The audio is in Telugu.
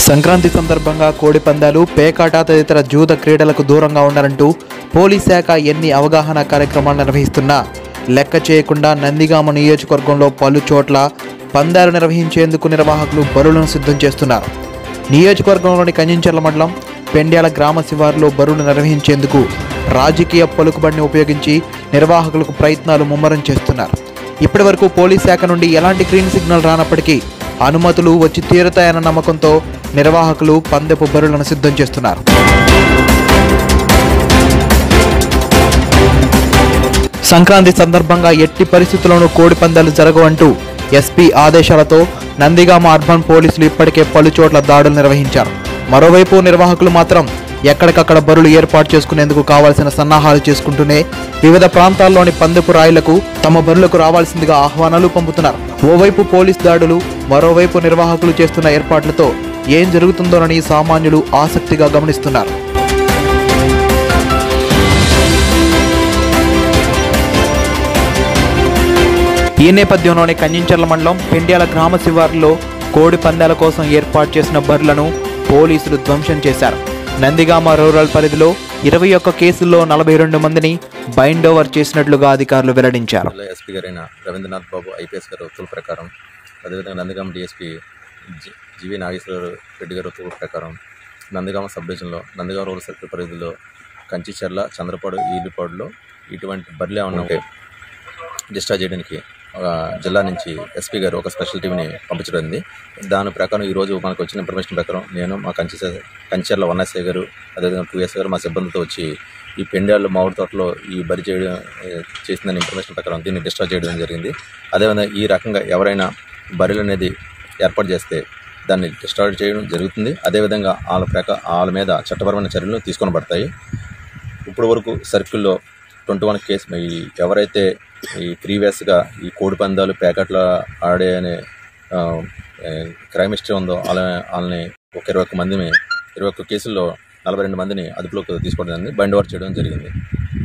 సంక్రాంతి సందర్భంగా కోడి పందాలు పేకాట తదితర జూద క్రీడలకు దూరంగా ఉండాలంటూ పోలీస్ శాఖ ఎన్ని అవగాహన కార్యక్రమాలు నిర్వహిస్తున్నా లెక్క చేయకుండా నందిగామ నియోజకవర్గంలో పలు చోట్ల పందాలు నిర్వహించేందుకు నిర్వాహకులు బరులను సిద్ధం చేస్తున్నారు నియోజకవర్గంలోని కంచెంచర్ల మండలం పెండ్యాల గ్రామ శివారులో బరులు నిర్వహించేందుకు రాజకీయ పలుకుబడిని ఉపయోగించి నిర్వాహకులకు ప్రయత్నాలు ముమ్మరం చేస్తున్నారు ఇప్పటివరకు పోలీస్ శాఖ నుండి ఎలాంటి గ్రీన్ సిగ్నల్ రానప్పటికీ అనుమతులు వచ్చి తీరుతాయన్న నమ్మకంతో నిర్వాహకులు పందెపు బరులను సిద్ధం చేస్తున్నారు సంక్రాంతి సందర్భంగా ఎట్టి పరిస్థితుల్లోనూ కోడి పందాలు జరగవంటూ ఎస్పీ ఆదేశాలతో నందిగామ అర్బన్ పోలీసులు ఇప్పటికే పలు చోట్ల దాడులు నిర్వహించారు మరోవైపు నిర్వాహకులు మాత్రం ఎక్కడికక్కడ బరులు ఏర్పాటు చేసుకునేందుకు కావాల్సిన సన్నాహాలు చేసుకుంటూనే వివిధ ప్రాంతాల్లోని పందెపు రాయులకు తమ బరులకు రావాల్సిందిగా ఆహ్వానాలు పంపుతున్నారు ఓవైపు పోలీస్ దాడులు మరోవైపు నిర్వాహకులు చేస్తున్న ఏర్పాట్లతో ఏం జరుగుతుందోనని సామాన్యులు ఆసక్తిగా గమనిస్తున్నారు ఈ నేపథ్యంలోనే కంచెంచర్ల మండలం పెండ్యాల గ్రామ శివారులో కోడి పందాల కోసం ఏర్పాటు చేసిన బర్లను పోలీసులు ధ్వంసం చేశారు నందిగామ రూరల్ పరిధిలో ఇరవై ఒక్క కేసుల్లో నలభై రెండు మందిని బైండ్ ఓవర్ చేసినట్లుగా అధికారులు వెల్లడించారు జిల్లా ఎస్పీ గారైన రవీంద్రనాథ్ బాబు ఐపీఎస్ గారి ఉత్తర్వుల ప్రకారం అదేవిధంగా Nandigama DSP G- G V Nageswara Reddy గారి ఉత్తర్వుల ప్రకారం నందిగామ సబ్ డివిజన్లో నందిగామ రూరల్ సర్కిల్ పరిధిలో కంచిచెర్ల చంద్రపాడు ఈలిపాడులో ఇటువంటి బర్రెలు ఏమన్నా ఉంటే డిశ్చార్జ్ చేయడానికి ఆ, జిల్లా నుంచి ఎస్పీ గారు ఒక స్పెషల్ టీంని పంపించడం ఉంది దాని ప్రకారం ఈరోజు మనకు వచ్చిన ఇన్ఫర్మేషన్ ప్రకారం నేను మా కంచి కంచెర్ల వన్ ఎస్ఐ గారు అదేవిధంగా టూ ఎస్ఐ గారు మా సిబ్బందితో వచ్చి ఈ పెండాళ్ళు మామిడి తోటలో ఈ బరి చేయడం ఏ, చేసిందని ఇన్ఫర్మేషన్ ప్రకారం దీన్ని డిశ్చార్జ్ చేయడం జరిగింది అదేవిధంగా ఈ రకంగా ఎవరైనా బరిలు అనేది ఏర్పాటు చేస్తే దాన్ని డిశ్చార్జ్ చేయడం జరుగుతుంది అదేవిధంగా వాళ్ళ ప్రక వాళ్ళ మీద చట్టపరమైన చర్యలు తీసుకొని పడతాయి ఇప్పుడు వరకు సర్కిల్లో ట్వంటీ వన్ కేసు ఈ ఎవరైతే ఈ ప్రీవియస్గా ఈ కోడి పందాలు ప్యాకెట్ల ఆడే అనే ఆ, ఏ, క్రైమ్ హిస్టరీ ఉందో వాళ్ళ వాళ్ళని ఒక ఇరవై ఒక్క మందిని ఇరవై ఒక్క కేసుల్లో నలభై రెండు మందిని అదుపులోకి తీసుకోవడం జరిగింది బైండ్ ఓవర్ చేయడం జరిగింది